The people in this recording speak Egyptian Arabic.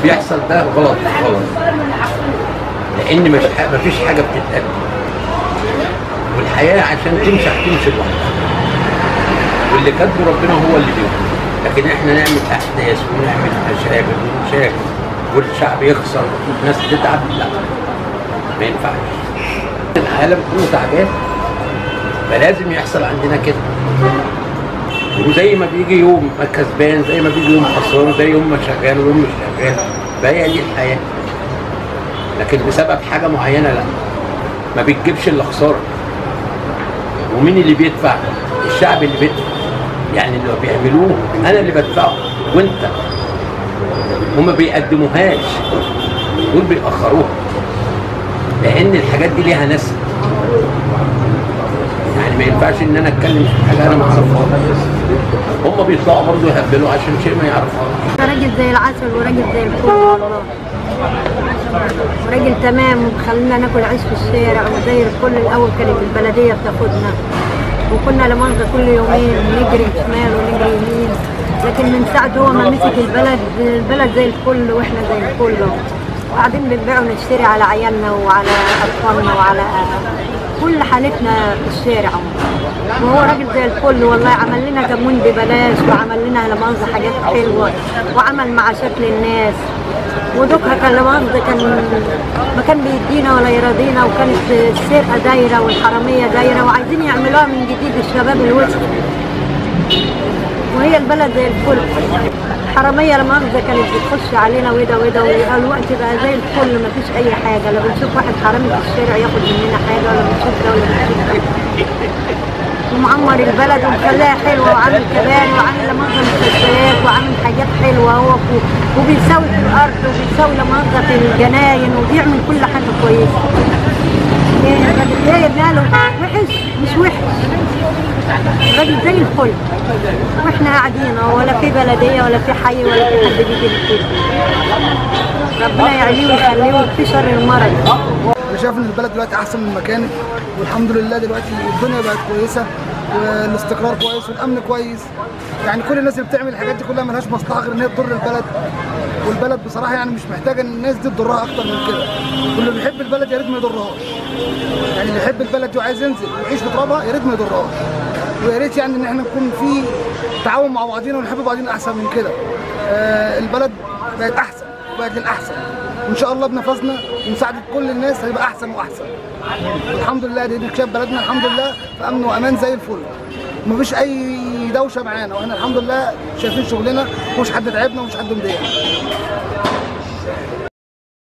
بيحصل ده غلط غلط لان مش ح- مفيش حاجه بتتقدم والحياه عشان تمشي هتمشي لوحدها واللي كاتبه ربنا هو اللي بيقول لكن احنا نعمل احداث ونعمل مشاكل ومشاكل والشعب يخسر والناس تتعب لا ما ينفعش العالم كله تعبان فلازم يحصل عندنا كده وزي ما بيجي يوم كسبان زي ما بيجي يوم خسران زي يوم ما شغال ويوم مش شغال فهي دي الحياه لكن بسبب حاجه معينه لا ما بتجيبش الا خساره ومين اللي بيدفع؟ الشعب اللي بيدفع يعني اللي بيعملوه انا اللي بدفعه وانت هما بيقدموهاش دول بيأخروها لان الحاجات دي ليها ناس يعني ما ينفعش ان انا اتكلم في حاجه انا ما اعرفهاش هم بيطلعوا برضه يهبلوا عشان شيء ما يعرفهاش راجل زي العسل وراجل زي الفل والله راجل تمام وخلينا ناكل عيش في الشارع وزي الكل الاول كانت البلديه بتاخدنا وكنا لمؤاخذه كل يومين نجري شمال ونجري يمين لكن من ساعه هو ما مسك البلد البلد زي الفل واحنا زي الفل وقاعدين بنبيع ونشتري على عيالنا وعلى اطفالنا وعلى كل حالتنا في الشارع وهو راجل زي الفل والله عمل لنا كمون ببلاش وعمل لنا لا مؤاخذه حاجات حلوه وعمل معاشات للناس ودوكها كان لا مؤاخذه كان ما كان بيدينا ولا يراضينا وكانت السرقه دايره والحراميه دايره وعايزين يعملوها من جديد الشباب الوسط وهي البلد زي الفل حرامية لا مؤاخذة كانت بتخش علينا وده وده والوقت بقى زي الفل مفيش أي حاجة لا بنشوف واحد حرامي في الشارع ياخد مننا حاجة ولا بنشوف ده ولا بنشوف ده ومعمر البلد ومخليها حلوة وعامل كباري وعامل لا مؤاخذة مسلسلات وعامل حاجات حلوة هو و- وبيساوي في الأرض وبيساوي لا مؤاخذة في الجناين وبيعمل كل حاجة كويسة إيه الراجل جايب ماله وحش مش وحش الراجل زي الفل واحنا قاعدين أهو، ولا في بلديه ولا في حي ولا في حد بيجي يكتب ربنا يعليه ويخليه ويكفي شر المرض انا شايف ان البلد دلوقتي احسن من ما كانت والحمد لله دلوقتي الدنيا بقت كويسه والاستقرار كويس والامن كويس يعني كل الناس اللي بتعمل الحاجات دي كلها ملهاش مصلحه غير ان هي تضر البلد والبلد بصراحه يعني مش محتاجه ان الناس دي تضرها اكتر من كده واللي بيحب البلد يا ريت ما يضرهاش يعني اللي يحب البلد دي وعايز ينزل ويعيش في ترابها يا ريت ما يضرهاش ويا ريت يعني ان احنا نكون في تعاون مع بعضينا ونحب بعضينا احسن من كده آه البلد بقت احسن بقت للاحسن وان شاء الله بنفسنا ومساعده كل الناس هيبقى احسن واحسن الحمد لله دي شايف بلدنا الحمد لله في امن وامان زي الفل مفيش اي دوشه معانا واحنا الحمد لله شايفين شغلنا ومش حد تعبنا ومش حد مضايقنا